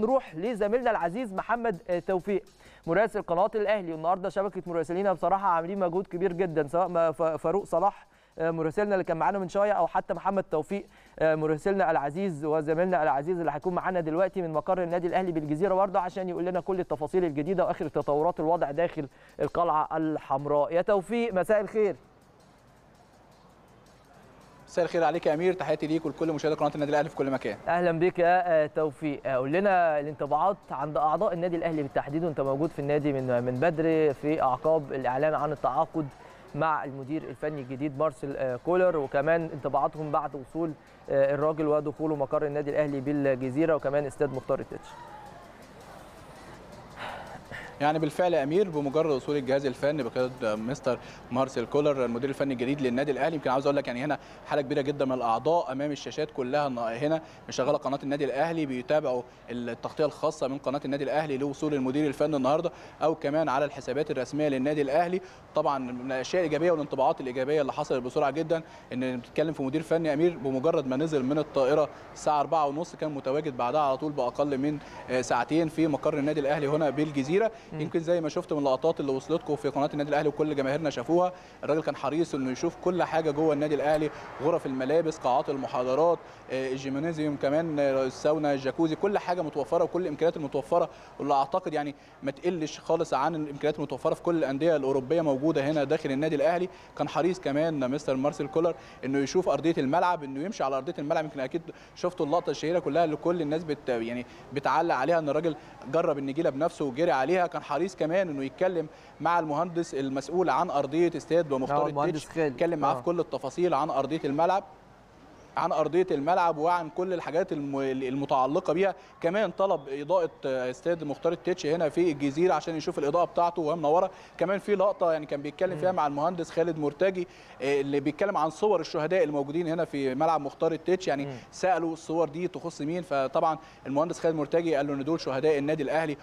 نروح لزميلنا العزيز محمد توفيق مراسل قناه الاهلي والنهارده شبكه مراسلينا بصراحه عاملين مجهود كبير جدا سواء فاروق صلاح مراسلنا اللي كان معانا من شويه او حتى محمد توفيق مراسلنا العزيز وزميلنا العزيز اللي هيكون معانا دلوقتي من مقر النادي الاهلي بالجزيره برضه عشان يقول لنا كل التفاصيل الجديده واخر تطورات الوضع داخل القلعه الحمراء يا توفيق مساء الخير مساء الخير عليك يا امير تحياتي ليك ولكل مشاهدي قناه النادي الاهلي في كل مكان اهلا بك يا توفيق قول لنا الانطباعات عند اعضاء النادي الاهلي بالتحديد وانت موجود في النادي من من بدري في اعقاب الاعلان عن التعاقد مع المدير الفني الجديد مارسيل كولر وكمان انطباعاتهم بعد وصول الراجل ودخوله مقر النادي الاهلي بالجزيره وكمان استاد مختار التتش يعني بالفعل يا امير بمجرد وصول الجهاز الفني بقياده مستر مارسيل كولر المدير الفني الجديد للنادي الاهلي يمكن عاوز اقول لك يعني هنا حاله كبيره جدا من الاعضاء امام الشاشات كلها هنا مشغله قناه النادي الاهلي بيتابعوا التغطيه الخاصه من قناه النادي الاهلي لوصول المدير الفني النهارده او كمان على الحسابات الرسميه للنادي الاهلي طبعا من الاشياء الايجابيه والانطباعات الايجابيه اللي حصلت بسرعه جدا ان بتتكلم في مدير فني امير بمجرد ما نزل من الطائره الساعه 4:30 كان متواجد بعدها على طول باقل من ساعتين في مقر النادي الاهلي هنا بالجزيره يمكن زي ما شفت من اللقطات اللي وصلتكم في قناه النادي الاهلي وكل جماهيرنا شافوها الراجل كان حريص انه يشوف كل حاجه جوه النادي الاهلي غرف الملابس قاعات المحاضرات الجيمنازيوم كمان الساونا الجاكوزي كل حاجه متوفره وكل الامكانيات المتوفره واللي اعتقد يعني ما تقلش خالص عن الامكانيات المتوفره في كل الانديه الاوروبيه موجوده هنا داخل النادي الاهلي كان حريص كمان مستر مارسيل كولر انه يشوف ارضيه الملعب انه يمشي على ارضيه الملعب يمكن اكيد شفتوا اللقطه الشهيره كلها اللي كل الناس بت يعني بتعلق عليها ان الراجل جرب النجيله بنفسه وجري عليها كان حريص كمان انه يتكلم مع المهندس المسؤول عن ارضيه استاد ومختار التتش اتكلم معاه في كل التفاصيل عن ارضيه الملعب عن ارضيه الملعب وعن كل الحاجات المتعلقه بيها كمان طلب اضاءه استاد مختار التتش هنا في الجزيره عشان يشوف الاضاءه بتاعته وهي منوره كمان في لقطه يعني كان بيتكلم فيها مع المهندس خالد مرتجي اللي بيتكلم عن صور الشهداء الموجودين هنا في ملعب مختار التتش يعني سالوا الصور دي تخص مين فطبعا المهندس خالد مرتجي قال له ان دول شهداء النادي الاهلي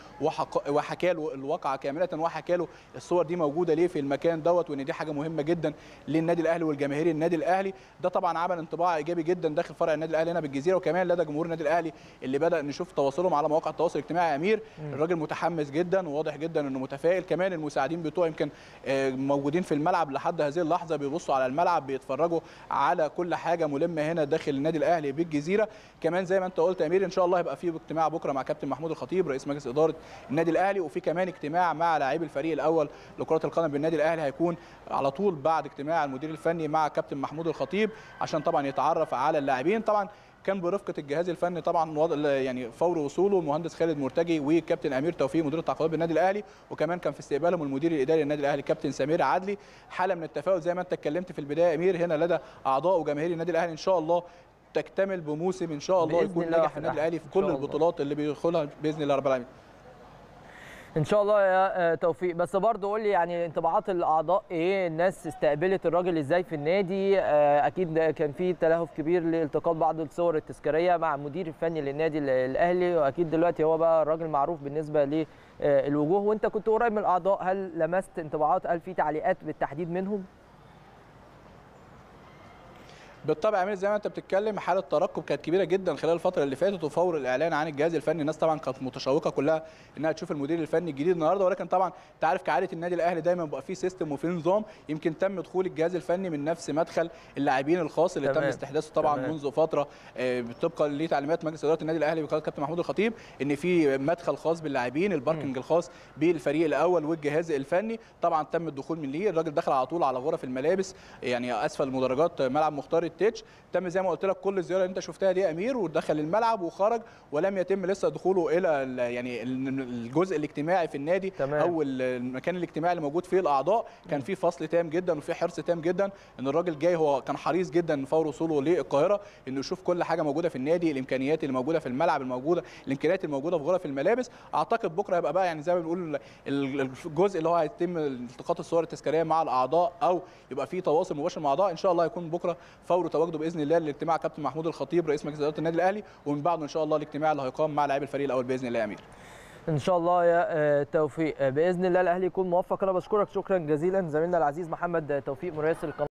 وحكى له الواقعه كامله وحكى له الصور دي موجوده ليه في المكان دوت وان دي حاجه مهمه جدا للنادي الاهلي والجماهير النادي الاهلي ده طبعا عمل انطباع ايجابي جدا داخل فرع النادي الاهلي هنا بالجزيره وكمان لدى جمهور النادي الاهلي اللي بدا نشوف تواصلهم على مواقع التواصل الاجتماعي يا امير م. الراجل متحمس جدا وواضح جدا انه متفائل كمان المساعدين بتوعه يمكن موجودين في الملعب لحد هذه اللحظه بيبصوا على الملعب بيتفرجوا على كل حاجه ملمه هنا داخل النادي الاهلي بالجزيره كمان زي ما انت قلت يا امير ان شاء الله هيبقى في اجتماع بكره مع كابتن محمود الخطيب رئيس مجلس اداره النادي الاهلي وفي كمان اجتماع مع لاعبي الفريق الاول لكره القدم بالنادي الاهلي هيكون على طول بعد اجتماع المدير الفني مع كابتن محمود الخطيب عشان طبعا يتعرف على اللاعبين طبعا كان برفقه الجهاز الفني طبعا وضع يعني فور وصوله المهندس خالد مرتجي وكابتن امير توفيق مدير التعاقدات بالنادي الاهلي وكمان كان في استقبالهم المدير الاداري للنادي الاهلي كابتن سمير عدلي حاله من التفاؤل زي ما انت اتكلمت في البدايه امير هنا لدى اعضاء وجماهير النادي الاهلي ان شاء الله تكتمل بموسم ان شاء الله يكون ناجح في النادي الاهلي في كل البطولات اللي بيدخلها باذن الله رب العالمين ان شاء الله يا توفيق بس برضه قول لي يعني انطباعات الاعضاء ايه الناس استقبلت الراجل ازاي في النادي اكيد كان في تلهف كبير لالتقاط بعض الصور التذكاريه مع المدير الفني للنادي الاهلي واكيد دلوقتي هو بقى راجل معروف بالنسبه للوجوه وانت كنت قريب من الاعضاء هل لمست انطباعات هل في تعليقات بالتحديد منهم بالطبع عامل زي ما انت بتتكلم حاله ترقب كانت كبيره جدا خلال الفتره اللي فاتت وفور الاعلان عن الجهاز الفني الناس طبعا كانت متشوقه كلها انها تشوف المدير الفني الجديد النهارده ولكن طبعا انت عارف كعاده النادي الاهلي دايما بيبقى فيه سيستم وفيه نظام يمكن تم دخول الجهاز الفني من نفس مدخل اللاعبين الخاص اللي تمام. تم استحداثه طبعا تمام. منذ فتره طبقا لتعليمات مجلس اداره النادي الاهلي بقياده كابتن محمود الخطيب ان في مدخل خاص باللاعبين الباركنج م. الخاص بالفريق الاول والجهاز الفني طبعا تم الدخول من ليه الراجل دخل على طول على غرف الملابس يعني اسفل مدرجات ملعب مختار التتش تم زي ما قلت لك كل الزياره اللي انت شفتها دي يا امير ودخل الملعب وخرج ولم يتم لسه دخوله الى يعني الجزء الاجتماعي في النادي تمام. او المكان الاجتماعي اللي موجود فيه الاعضاء كان في فصل تام جدا وفي حرص تام جدا ان الراجل جاي هو كان حريص جدا فور وصوله للقاهره انه يشوف كل حاجه موجوده في النادي الامكانيات اللي موجوده في الملعب الموجوده الامكانيات الموجوده في غرف الملابس اعتقد بكره هيبقى بقى يعني زي ما بنقول الجزء اللي هو هيتم التقاط الصور التذكاريه مع الاعضاء او يبقى في تواصل مباشر مع الاعضاء ان شاء الله هيكون بكره فور تواجده باذن الله لاجتماع كابتن محمود الخطيب رئيس مجلس اداره النادي الاهلي ومن بعده ان شاء الله الاجتماع اللي هيقام مع لاعبي الفريق الاول باذن الله يا امير ان شاء الله يا توفيق باذن الله الاهلي يكون موفق انا بشكرك شكرا جزيلا زميلنا العزيز محمد توفيق مراسل